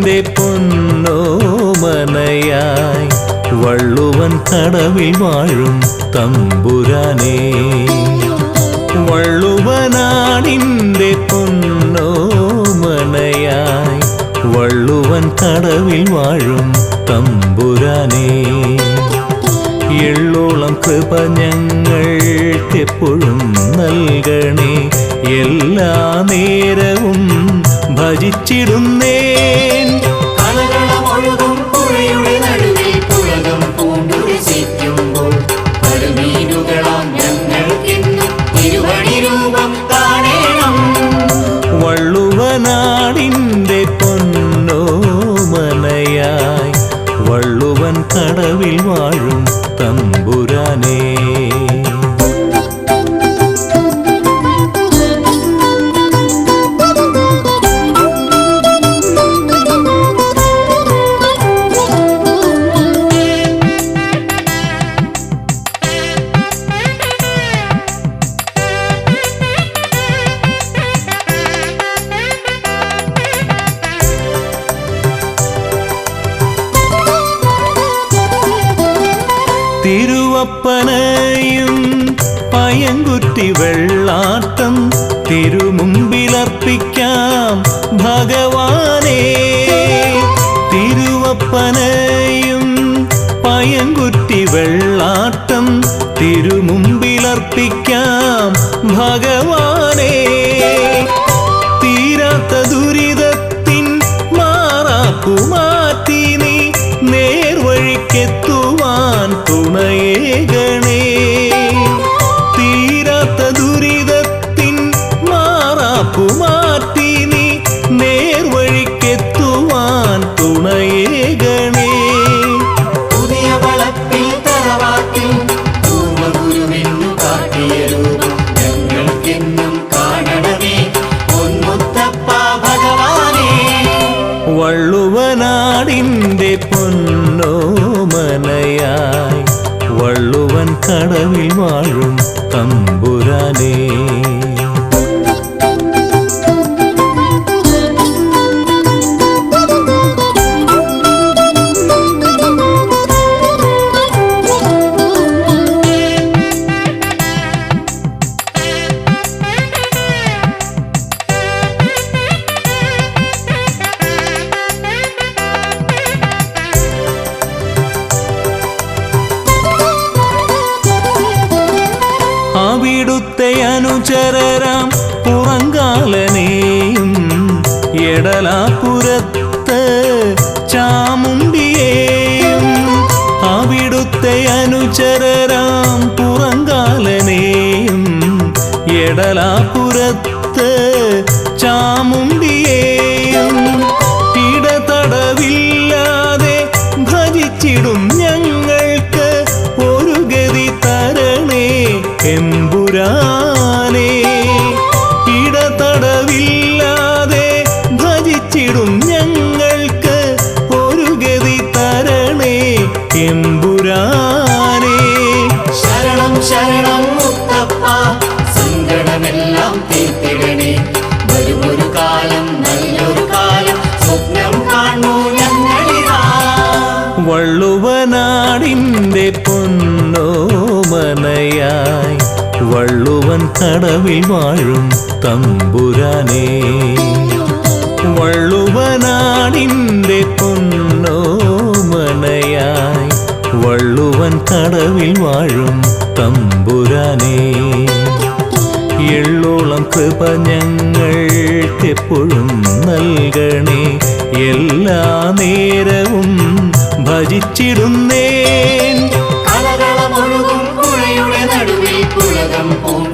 വള്ളുവനാടിൻ്റെ പൊന്നോമനയായി വള്ളുവൻ കടവിൽ വാഴും തമ്പുരാനേ വള്ളുവനാടിൻ്റെ പൊന്നോമനയായി വള്ളുവൻ കടവിൽ വാഴും തമ്പുരാനേ എള്ളോളം കൃപ ഞങ്ങൾക്കെപ്പോഴും നൽകണേ എല്ലാ നേരവും ഭജിച്ചിടുന്നേൻ കളകളമൊഴുകും പുഴയുടെ നടുവിൽ പുളകം പൂണ്ടുരസിക്കുമ്പോൾ പരുമീനുകളാം ഞങ്ങൾക്കെന്നും തിരുവടി രൂപം കാണേണം വള്ളുവനാടിൻ്റെ പൊന്നോമനയായി വള്ളുവൻ കടവിൽ വാഴും തമ്പുരാനേ തിരുവപ്പനയും പയങ്കുറ്റി വെള്ളാട്ടം തിരുമുമ്പിലർപ്പിക്കാം ഭഗവാനേ തിരുവപ്പനയും പയങ്കുറ്റി വെള്ളാട്ടം തിരുമുമ്പിലർപ്പിക്കാം ഭഗവാനേ തീരാത്ത ദുരിതത്തിൻ മാറാക്കുമാറ്റി നീ നേർവഴിക്കെത്തുവാൻ തുണയേകണേ തീരാത്ത ദുരിതത്തിൻ മാറാക്കുമാറ്റി നീ നേർവഴിക്കെത്തുവാൻ തുണയേകണേ പുതിയ വളപ്പിൽ തറവാട്ടിൽ പൂർവഗുരുവിന്നു കാട്ടിയ രൂപം ഞങ്ങൾക്കെന്നും കാണണമേ പൊന്മുത്തപ്പ ഭഗവാനേ വള്ളുവനാടിൻ്റെ പൊന്നോമനയായി വള്ളുവൻ കടവിൽ വാഴും തമ്പുരാനേ അവിടുത്തെ അനുചരരാം പുറങ്കാലനെയും എടലാപുരത്ത് ചാമുണ്ടിയെയും അവിടുത്തെ അനുചരരാം പുറങ്കാലനെയും എടലാപുരത്ത് ചാമുണ്ടിയെയും ഇടതടവില്ലാതെ ഭജിച്ചിടും ഞങ്ങൾക്ക് ഒരു ഗതി തരണേ എമ്പുരാനേ ഇടതടവില്ലാതെ ഭജിച്ചിടും ഞങ്ങൾക്ക് ഒരു ഗതി തരണേ എമ്പുരാനേ ശരണം ശരണം മുത്തപ്പ സങ്കടമെല്ലാം തീർത്തിടണേ വരുമൊരു കാലം നല്ലൊരു കാലം സ്വപ്നം കാണൂ ഞങ്ങളിതാ വള്ളുവനാടിൻ്റെ പൊന്നോമനയായി വള്ളുവൻ കടവിൽ വാഴും തമ്പുരാനേ വള്ളുവനാടിൻ്റെ പൊന്നോമനയായി വള്ളുവൻ കടവിൽ വാഴും തമ്പുരാനേ എള്ളോളം കൃപ ഞങ്ങൾക്കെപ്പോഴും നൽകണേ എല്ലാ നേരവും ഭജിച്ചിടുന്നേൻ കളകളമൊഴുകും പുഴയുടെ നടുവിൽ പുളകം പൂണ്ടു